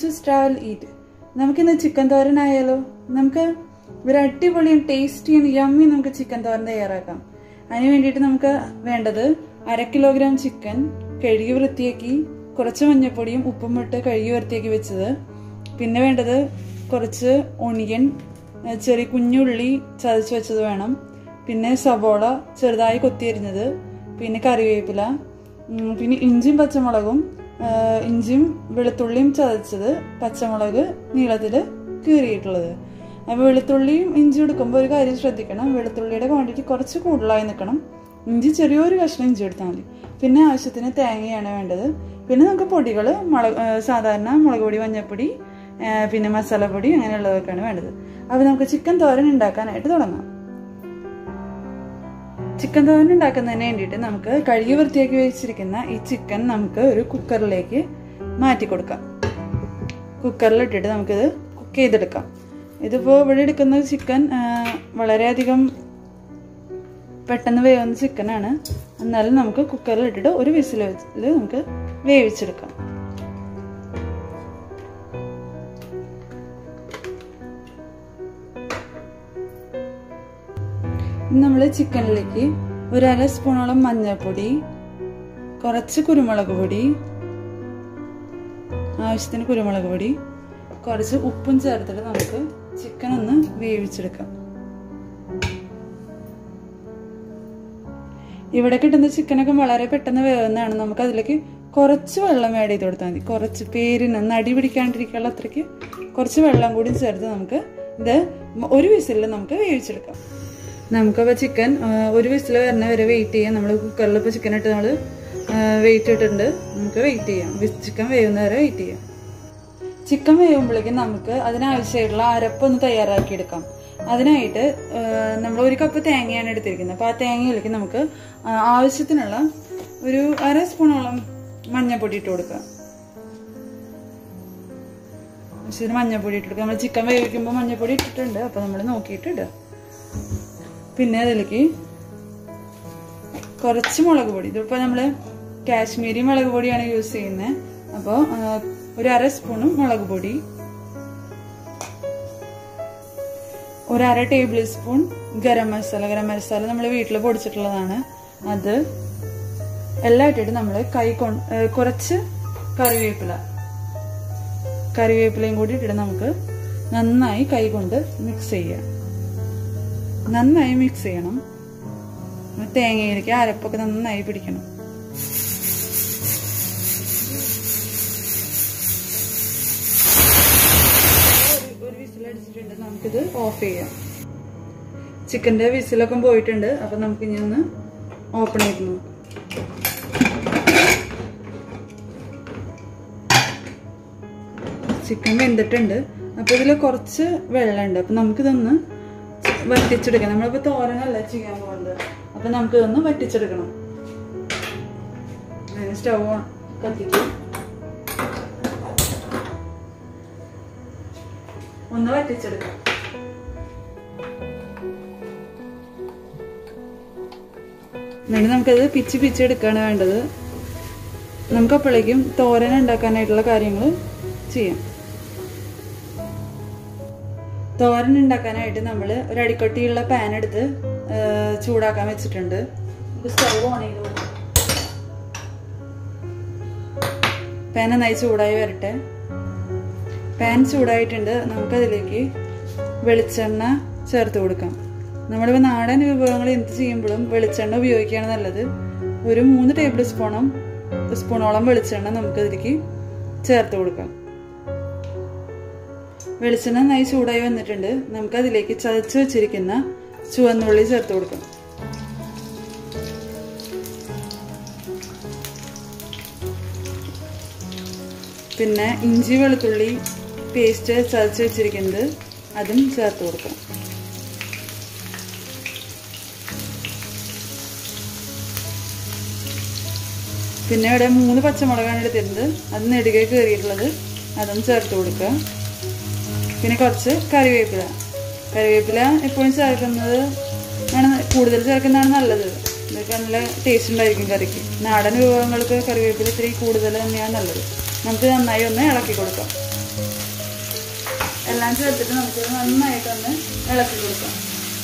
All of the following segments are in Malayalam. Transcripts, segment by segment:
ചൂസ് ട്രാവൽ ഈറ്റ് നമുക്കിന്ന് ചിക്കൻ തോരൻ ആയാലോ നമുക്ക് ഒരു അടിപൊളിയും ടേസ്റ്റിയും യമ്മി നമുക്ക് ചിക്കൻ തോരൻ തയ്യാറാക്കാം അതിന് വേണ്ടിയിട്ട് നമുക്ക് വേണ്ടത് അര കിലോഗ്രാം ചിക്കൻ കഴുകി വൃത്തിയാക്കി കുറച്ച് മഞ്ഞൾപ്പൊടിയും ഉപ്പും ഇട്ട് കഴുകി വൃത്തിയാക്കി വെച്ചത് പിന്നെ വേണ്ടത് കുറച്ച് ഒണിയൻ ഏഹ് ചെറിയ കുഞ്ഞുള്ളി ചതച്ച് വെച്ചത് വേണം പിന്നെ സവോള ചെറുതായി കൊത്തിയരിഞ്ഞത് പിന്നെ കറിവേപ്പില ഉം, പിന്നെ ഇഞ്ചിയും പച്ചമുളകും ഏഹ് ഇഞ്ചിയും വെളുത്തുള്ളിയും ചതച്ചത് പച്ചമുളക് നീളത്തിൽ കീറിയിട്ടുള്ളത് അപ്പോൾ വെളുത്തുള്ളിയും ഇഞ്ചി എടുക്കുമ്പോൾ ഒരു കാര്യം ശ്രദ്ധിക്കണം വെളുത്തുള്ളിയുടെ ക്വാണ്ടിറ്റി കുറച്ച് കൂടുതലായി നിൽക്കണം ഇഞ്ചി ചെറിയൊരു കഷ്ണം ഇഞ്ചി എടുത്താൽ മതി പിന്നെ ആവശ്യത്തിന് തേങ്ങയാണ് വേണ്ടത് പിന്നെ നമുക്ക് പൊടികൾ മുളക് ഏഹ് സാധാരണ മുളക് പൊടി മഞ്ഞൾപ്പൊടി ഏഹ് പിന്നെ മസാലപ്പൊടി അങ്ങനെയുള്ളതൊക്കെയാണ് വേണ്ടത് അപ്പോൾ നമുക്ക് ചിക്കൻ തോരൻ ഉണ്ടാക്കാനായിട്ട് തുടങ്ങാം ചിക്കൻ തോരൻ ഉണ്ടാക്കുന്നതിന് വേണ്ടിയിട്ട് നമുക്ക് കഴുകി വൃത്തിയാക്കി വെച്ചിരിക്കുന്ന ഈ ചിക്കൻ നമുക്ക് ഒരു കുക്കറിലേക്ക് മാറ്റി കൊടുക്കാം കുക്കറിലിട്ടിട്ട് നമുക്കിത് കുക്ക് ചെയ്തെടുക്കാം ഇതിപ്പോൾ ഇവിടെ എടുക്കുന്ന ചിക്കൻ ആ, വളരെയധികം പെട്ടെന്ന് വേവുന്ന ചിക്കനാണ് എന്നാലും നമുക്ക് കുക്കറിലിട്ടിട്ട് ഒരു വിസിൽ വെച്ചിൽ നമുക്ക് വേവിച്ചെടുക്കാം നമ്മൾ ചിക്കനിലേക്ക് ഒരു അര സ്പൂണോളം മഞ്ഞൾപ്പൊടി കുറച്ച് കുരുമുളക് പൊടി ആവശ്യത്തിന് കുരുമുളക് പൊടി കുറച്ച് ഉപ്പും ചേർത്തിട്ട് നമുക്ക് ചിക്കൻ ഒന്ന് വേവിച്ചെടുക്കാം ഇവിടെ കിട്ടുന്ന ചിക്കനൊക്കെ വളരെ പെട്ടെന്ന് വേവുന്നതാണ് നമുക്ക് അതിലേക്ക് കുറച്ച് വെള്ളം ആഡ് ചെയ്ത് കൊടുത്താൽ മതി കുറച്ച് പേരിന് നടി പിടിക്കാണ്ടിരിക്കാനുള്ള അത്രയ്ക്ക് കുറച്ച് വെള്ളം കൂടി ചേർത്ത് നമുക്ക് ഇത് ഒരു വിസിലിൽ നമുക്ക് വേവിച്ചെടുക്കാം നമുക്കപ്പോൾ ചിക്കൻ ഒരു വിസിൽ വരുന്ന വരെ വെയിറ്റ് ചെയ്യാം നമ്മൾ കുക്കറിൽ ഇപ്പോൾ ചിക്കൻ ഇട്ട് നമ്മൾ വെയിറ്റ് ഇട്ടിട്ടുണ്ട് നമുക്ക് വെയിറ്റ് ചെയ്യാം ചിക്കൻ വേവുന്ന വരെ വെയിറ്റ് ചെയ്യാം ചിക്കൻ വേവുമ്പോഴേക്കും നമുക്ക് അതിനാവശ്യമായിട്ടുള്ള അരപ്പൊന്ന് തയ്യാറാക്കിയെടുക്കാം അതിനായിട്ട് നമ്മൾ ഒരു കപ്പ് തേങ്ങയാണ് എടുത്തിരിക്കുന്നത് അപ്പോൾ ആ തേങ്ങയിലേക്ക് നമുക്ക് ആ, ആവശ്യത്തിനുള്ള ഒരു അര സ്പൂണോളം മഞ്ഞൾപ്പൊടി ഇട്ട് കൊടുക്കുക ആവശ്യത്തിന് മഞ്ഞൾപ്പൊടി ഇട്ട് കൊടുക്കുക നമ്മൾ ചിക്കൻ വേവിക്കുമ്പോൾ മഞ്ഞൾപ്പൊടി ഇട്ടിട്ടുണ്ട് അപ്പോൾ നമ്മൾ നോക്കിയിട്ട് ഇടുക പിന്നെ അതിലേക്ക് കുറച്ച് മുളക് പൊടി ഇതിപ്പോൾ നമ്മൾ കാശ്മീരി മുളക് പൊടിയാണ് യൂസ് ചെയ്യുന്നത് അപ്പോൾ ഒരു അര സ്പൂണും മുളക് പൊടി ഒരു അര ടേബിൾ സ്പൂൺ ഗരം മസാല ഗരം മസാല നമ്മൾ വീട്ടിൽ പൊടിച്ചിട്ടുള്ളതാണ് അത് എല്ലാം ഇട്ടിട്ട് നമ്മൾ കൈ കൊണ്ട് ഏഹ് കുറച്ച് കറിവേപ്പില കറിവേപ്പിലയും കൂടി ഇട്ടിട്ട് നമുക്ക് നന്നായി കൈ കൊണ്ട് മിക്സ് ചെയ്യാം നന്നായി മിക്സ് ചെയ്യണം തേങ്ങയിലേക്ക് അരപ്പൊക്കെ നന്നായി പിടിക്കണം ഒരു- ഒരു വിസിൽ അടിച്ചിട്ടുണ്ട് നമുക്കിത് ഓഫ് ചെയ്യാം ചിക്കൻ്റെ വിസിലൊക്കെ പോയിട്ടുണ്ട് അപ്പം നമുക്ക് ഇനി ഒന്ന് ഓപ്പൺ ചെയ്ത് നോക്കാം ചിക്കൻ വെന്തിട്ടുണ്ട് അപ്പോൾ ഇതിൽ കുറച്ച് വെള്ളമുണ്ട് അപ്പം നമുക്കിതൊന്ന് വറ്റിച്ചെടുക്കണം നമ്മളിപ്പോൾ തോരനല്ല ചെയ്യാൻ പോകുന്നത് അപ്പം നമുക്കിതൊന്ന് വറ്റിച്ചെടുക്കണം സ്റ്റൗ കത്തിക്കും ഒന്ന് വറ്റിച്ചെടുക്കാം എന്നിട്ട് നമുക്കത് പിച്ച് പിച്ചെടുക്കുകയാണ് വേണ്ടത് നമുക്ക് അപ്പോഴേക്കും തോരൻ ഉണ്ടാക്കാനായിട്ടുള്ള കാര്യങ്ങൾ ചെയ്യാം തോരൻ ഉണ്ടാക്കാനായിട്ട് നമ്മൾ ഒരു അടിക്കൊട്ടിയുള്ള പാൻ എടുത്ത് ആ, ചൂടാക്കാൻ വെച്ചിട്ടുണ്ട് നമുക്ക് സ്റ്റൗ ഓൺ ചെയ്ത് കൊടുക്കാം പാൻ നന്നായി ചൂടായി വരട്ടെ പാൻ ചൂടായിട്ടുണ്ട് നമുക്കതിലേക്ക് വെളിച്ചെണ്ണ ചേർത്ത് കൊടുക്കാം നമ്മളിപ്പോൾ നാടൻ വിഭവങ്ങൾ എന്ത് ചെയ്യുമ്പോഴും വെളിച്ചെണ്ണ ഉപയോഗിക്കുകയാണ് നല്ലത് ഒരു മൂന്ന് ടേബിൾ സ്പൂണും സ്പൂണോളം വെളിച്ചെണ്ണ നമുക്കതിലേക്ക് ചേർത്ത് കൊടുക്കാം വെളിച്ചെണ്ണ നന്നായി ചൂടായി വന്നിട്ടുണ്ട് നമുക്കതിലേക്ക് ചതച്ച് വെച്ചിരിക്കുന്ന ചുവന്നുള്ളി ചേർത്ത് കൊടുക്കാം പിന്നെ ഇഞ്ചി വെളുത്തുള്ളി പേസ്റ്റ് ചതച്ച് വെച്ചിരിക്കുന്നത് അതും ചേർത്ത് കൊടുക്കാം പിന്നെ ഇവിടെ മൂന്ന് പച്ചമുളകാണ് എടുത്തിരുന്നത് അത് നെടുകെ കയറിയിട്ടുള്ളത് അതും ചേർത്ത് കൊടുക്കുക പിന്നെ കുറച്ച് കറിവേപ്പില കറിവേപ്പില എപ്പോഴും ചേർക്കുന്നത് ആണ് കൂടുതൽ ചേർക്കുന്നതാണ് നല്ലത് ഇതൊക്കെ നല്ല ടേസ്റ്റ് ഉണ്ടായിരിക്കും കറിക്ക് നാടൻ വിഭവങ്ങൾക്ക് കറിവേപ്പില ഇത്തിരി കൂടുതൽ തന്നെയാണ് നല്ലത് നമുക്ക് നന്നായി ഒന്ന് ഇളക്കി കൊടുക്കാം എല്ലാം ചേർത്തിട്ട് നമുക്ക് നന്നായിട്ടൊന്ന് ഇളക്കി കൊടുക്കാം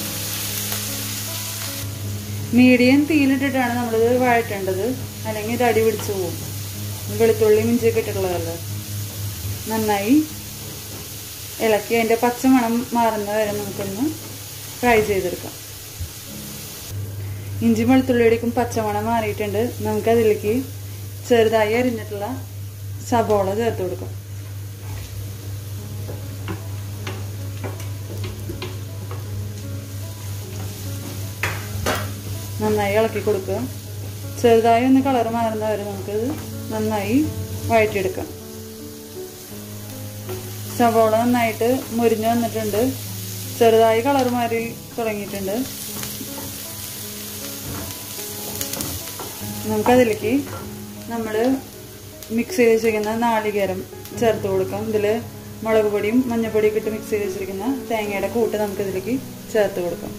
മീഡിയം തീയിലിട്ടിട്ടാണ് നമ്മളിത് വഴറ്റേണ്ടത് അല്ലെങ്കിൽ ഇത് അടി പിടിച്ചു പോകും വെളുത്തുള്ളി ഇഞ്ചിയൊക്കെ ഇട്ടിട്ടുള്ളതല്ലേ നന്നായി ഇളക്കി അതിൻ്റെ പച്ചമണം മാറുന്ന വരെ നമുക്കൊന്ന് ഫ്രൈ ചെയ്തെടുക്കാം ഇഞ്ചി വെളുത്തുള്ളിയുടെയും പച്ചമണം മാറിയിട്ടുണ്ട് നമുക്കതിലേക്ക് ചെറുതായി അരിഞ്ഞിട്ടുള്ള സബോള ചേർത്ത് കൊടുക്കാം നന്നായി ഇളക്കി കൊടുക്കുക ചെറുതായി ഒന്ന് കളർ മാറുന്ന വരെ നമുക്കിത് നന്നായി വഴറ്റിയെടുക്കാം സവോള നന്നായിട്ട് മുരിഞ്ഞു വന്നിട്ടുണ്ട് ചെറുതായി കളർ മാറി തുടങ്ങിയിട്ടുണ്ട് നമുക്കതിലേക്ക് നമ്മൾ മിക്സ് ചെയ്ത് വെച്ചിരിക്കുന്ന നാളികേരം ചേർത്ത് കൊടുക്കാം ഇതിൽ മുളക് പൊടിയും മഞ്ഞൾപ്പൊടിയും ഇട്ട് മിക്സ് ചെയ്ത് വെച്ചിരിക്കുന്ന തേങ്ങയുടെ കൂട്ട് നമുക്കിതിലേക്ക് ചേർത്ത് കൊടുക്കാം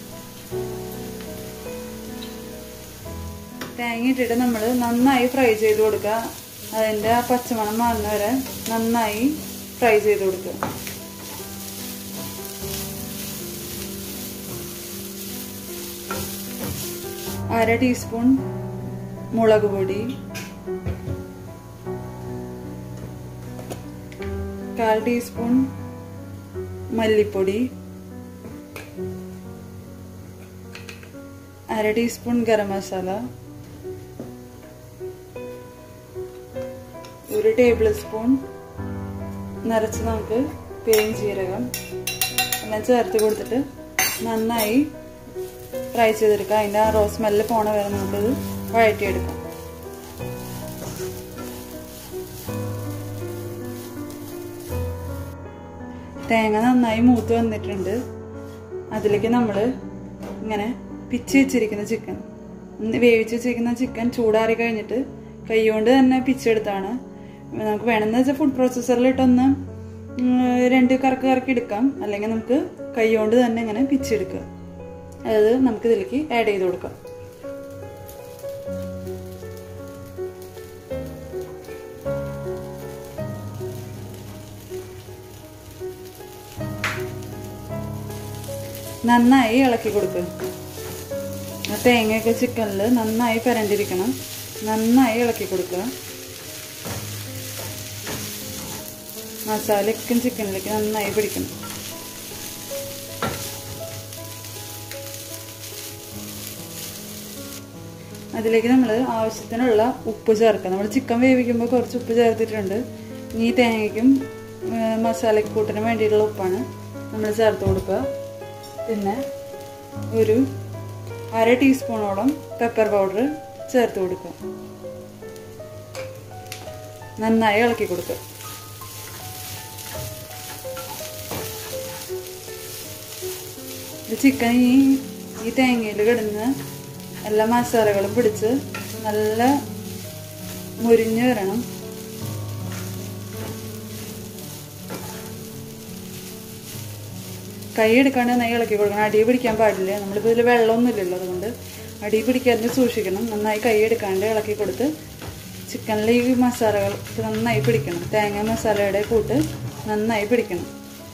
തേങ്ങ ഇട്ടിട്ട് നമ്മൾ നന്നായി ഫ്രൈ ചെയ്ത് കൊടുക്കുക അതിൻ്റെ ആ പച്ചമണം മാറുന്ന വരെ നന്നായി ഫ്രൈ ചെയ്ത് കൊടുക്കുക അര ടീസ്പൂൺ മുളക് പൊടി കാൽ ടീസ്പൂൺ മല്ലിപ്പൊടി അര ടീസ്പൂൺ ഗരം മസാല ഒരു ടേബിൾ സ്പൂൺ നിറച്ച് നമുക്ക് പെരിഞ്ചീരകം എല്ലാം ചേർത്ത് കൊടുത്തിട്ട് നന്നായി ഫ്രൈ ചെയ്തെടുക്കാം അതിൻ്റെ ആ റോസ് സ്മെല്ല് പോണ വരെ നമുക്കത് വഴറ്റിയെടുക്കാം തേങ്ങ നന്നായി മൂത്ത് വന്നിട്ടുണ്ട് അതിലേക്ക് നമ്മൾ ഇങ്ങനെ പിച്ച് വെച്ചിരിക്കുന്ന ചിക്കൻ വേവിച്ച് വെച്ചിരിക്കുന്ന ചിക്കൻ ചൂടാറി കഴിഞ്ഞിട്ട് കൈകൊണ്ട് തന്നെ പിച്ചെടുത്താണ് നമുക്ക് വേണമെന്ന് വെച്ചാൽ ഫുഡ് പ്രോസസ്സറിലിട്ടൊന്ന് രണ്ട് കറക്ക് കറക്കി എടുക്കാം അല്ലെങ്കിൽ നമുക്ക് കൈകൊണ്ട് തന്നെ ഇങ്ങനെ പിച്ചെടുക്കുക അത് നമുക്ക് ഇതിലേക്ക് ആഡ് ചെയ്ത് കൊടുക്കാം നന്നായി ഇളക്കി കൊടുക്കുക തേങ്ങയൊക്കെ ചിക്കനിൽ നന്നായി പരണ്ടിരിക്കണം നന്നായി ഇളക്കി കൊടുക്കുക മസാലയൊക്കെ ചിക്കനിലേക്ക് നന്നായി പിടിക്കണം അതിലേക്ക് നമ്മൾ ആവശ്യത്തിനുള്ള ഉപ്പ് ചേർക്കുക നമ്മൾ ചിക്കൻ വേവിക്കുമ്പോൾ കുറച്ച് ഉപ്പ് ചേർത്തിട്ടുണ്ട് ഈ തേങ്ങയ്ക്കും മസാലക്കൂട്ടിന് വേണ്ടിയിട്ടുള്ള ഉപ്പാണ് നമ്മൾ ചേർത്ത് കൊടുക്കുക പിന്നെ ഒരു അര ടീസ്പൂണോളം പെപ്പർ പൗഡർ ചേർത്ത് കൊടുക്കുക നന്നായി ഇളക്കി കൊടുക്കുക ചിക്കൻ ഈ ഈ തേങ്ങയിൽ കിടന്ന് എല്ലാ മസാലകളും പിടിച്ച് നല്ല മുരിഞ്ഞ് വരണം കൈ എടുക്കാണ്ട് നന്നായി ഇളക്കി കൊടുക്കണം അടി പിടിക്കാൻ പാടില്ല നമ്മളിപ്പോൾ ഇതിൽ വെള്ളമൊന്നും ഇല്ലല്ലോ അതുകൊണ്ട് അടി പിടിക്കാതെ സൂക്ഷിക്കണം നന്നായി കൈ എടുക്കാണ്ട് ഇളക്കി കൊടുത്ത് ചിക്കനിൽ ഈ മസാലകൾ നന്നായി പിടിക്കണം തേങ്ങ മസാലയുടെ കൂട്ട് നന്നായി പിടിക്കണം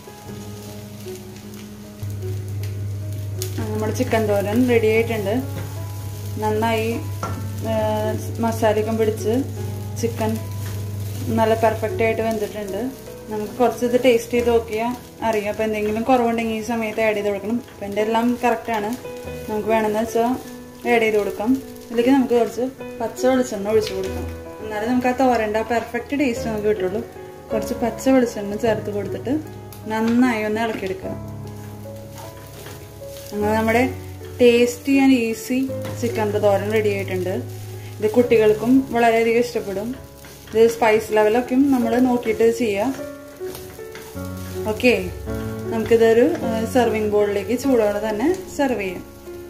നമ്മുടെ ചിക്കൻ തോരൻ റെഡി ആയിട്ടുണ്ട് നന്നായി മസാലയൊക്കെ പിടിച്ച് ചിക്കൻ നല്ല പെർഫെക്റ്റ് ആയിട്ട് വെന്തിട്ടുണ്ട് നമുക്ക് കുറച്ച് ഇത് ടേസ്റ്റ് ചെയ്ത് നോക്കിയാൽ അറിയാം അപ്പോൾ എന്തെങ്കിലും കുറവുണ്ടെങ്കിൽ ഈ സമയത്ത് ആഡ് ചെയ്ത് കൊടുക്കണം അപ്പം എൻ്റെ എല്ലാം കറക്റ്റാണ് നമുക്ക് വേണമെന്ന് വെച്ചാൽ ആഡ് ചെയ്ത് കൊടുക്കാം ഇതിലേക്ക് നമുക്ക് കുറച്ച് പച്ച വെളിച്ചെണ്ണ ഒഴിച്ചു കൊടുക്കാം എന്നാലേ നമുക്ക് ആ തോരൻ്റെ ആ പെർഫെക്റ്റ് ടേസ്റ്റ് നമുക്ക് കിട്ടുള്ളൂ കുറച്ച് പച്ച വെളിച്ചെണ്ണ ചേർത്ത് കൊടുത്തിട്ട് നന്നായി ഒന്ന് ഇളക്കിയെടുക്കുക അങ്ങനെ നമ്മുടെ ടേസ്റ്റി ആൻഡ് ഈസി ചിക്കൻ്റെ തോരൻ റെഡി ആയിട്ടുണ്ട് ഇത് കുട്ടികൾക്കും വളരെയധികം ഇഷ്ടപ്പെടും ഇത് സ്പൈസ് ലെവലൊക്കെ നമ്മൾ നോക്കിയിട്ട് ചെയ്യാം ഓക്കെ നമുക്കിതൊരു സെർവിങ് ബോളിലേക്ക് ചൂടോടെ തന്നെ സെർവ് ചെയ്യാം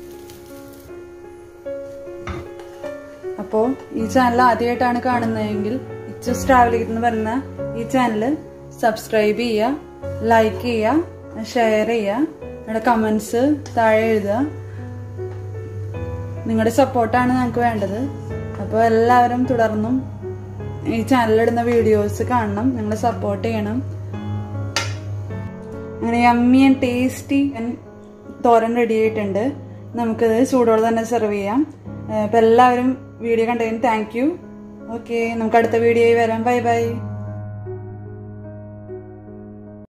അപ്പോൾ ഈ ചാനൽ ആദ്യമായിട്ടാണ് കാണുന്നതെങ്കിൽ ഇച്ചസ് ട്രാവലിംഗ് എന്ന് പറയുന്ന ഈ ചാനൽ സബ്സ്ക്രൈബ് ചെയ്യുക ലൈക്ക് ചെയ്യുക ഷെയർ ചെയ്യുക നിങ്ങളുടെ കമൻസ് താഴെ എഴുതുക നിങ്ങളുടെ സപ്പോർട്ടാണ് ഞങ്ങൾക്ക് വേണ്ടത് അപ്പോൾ എല്ലാവരും തുടർന്നും ഈ ചാനലിടുന്ന വീഡിയോസ് കാണണം നിങ്ങൾ സപ്പോർട്ട് ചെയ്യണം അങ്ങനെ yummy and tasty thoran ready ആയിട്ടുണ്ട് നമുക്കിത് ചൂടോടെ തന്നെ സെർവ് ചെയ്യാം അപ്പം എല്ലാവരും വീഡിയോ കണ്ടതിന് താങ്ക് യു ഓക്കെ നമുക്ക് അടുത്ത വീഡിയോയിൽ വരാം ബൈ ബൈ